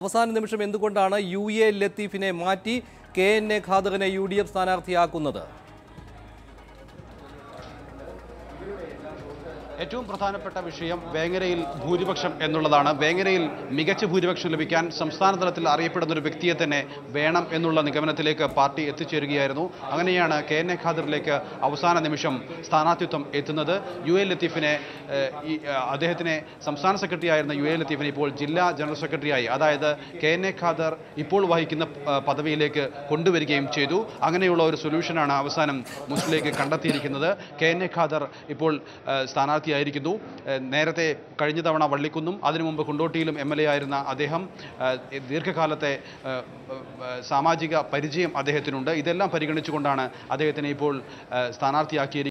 അവസാന നിമിഷം എന്തുകൊണ്ടാണ് യു എ ലത്തീഫിനെ മാറ്റി കെ എൻ എ ഖാദറിനെ യു ഡി എഫ് സ്ഥാനാർത്ഥിയാക്കുന്നത് ഏറ്റവും പ്രധാനപ്പെട്ട വിഷയം വേങ്ങരയിൽ ഭൂരിപക്ഷം എന്നുള്ളതാണ് വേങ്ങരയിൽ മികച്ച ഭൂരിപക്ഷം ലഭിക്കാൻ സംസ്ഥാന തലത്തിൽ അറിയപ്പെടുന്ന ഒരു വ്യക്തിയെ തന്നെ വേണം എന്നുള്ള നിഗമനത്തിലേക്ക് പാർട്ടി എത്തിച്ചേരുകയായിരുന്നു അങ്ങനെയാണ് കെ എൻ എ ഖാദറിലേക്ക് അവസാന നിമിഷം സ്ഥാനാർത്ഥിത്വം എത്തുന്നത് യു എ ലത്തീഫിനെ ഏഹ്, ഈ ഏഹ്, അദ്ദേഹത്തിനെ സംസ്ഥാന സെക്രട്ടറി ആയിരുന്ന യു എ ലത്തീഫിനെ ഇപ്പോൾ ജില്ലാ ജനറൽ സെക്രട്ടറിയായി അതായത് കെ എൻ എ ഖാദർ ഇപ്പോൾ വഹിക്കുന്ന ഏഹ്, പദവിയിലേക്ക് കൊണ്ടുവരികയും ചെയ്തു അങ്ങനെയുള്ള ഒരു സൊല്യൂഷനാണ് അവസാനം മുസ്ലിം ലീഗ് കണ്ടെത്തിയിരിക്കുന്നത് കെ എൻ എ ഖാദർ ഇപ്പോൾ ഏഹ്, സ്ഥാനാർത്ഥിയായിരിക്കുന്നു ഏഹ്, നേരത്തെ കഴിഞ്ഞ തവണ വള്ളിക്കുന്നും അതിനു മുമ്പ് കുണ്ടോട്ടിയിലും എം എൽ എ ആയിരുന്ന അദ്ദേഹം ഏഹ്, ദീർഘകാലത്തെ ഏഹ്, ഏഹ്, സാമാജിക പരിചയം അദ്ദേഹത്തിനുണ്ട് ഇതെല്ലാം പരിഗണിച്ചുകൊണ്ടാണ് അദ്ദേഹത്തിനെ ഇപ്പോൾ ഏഹ്, സ്ഥാനാർത്ഥിയാക്കിയിരിക്കുന്നത്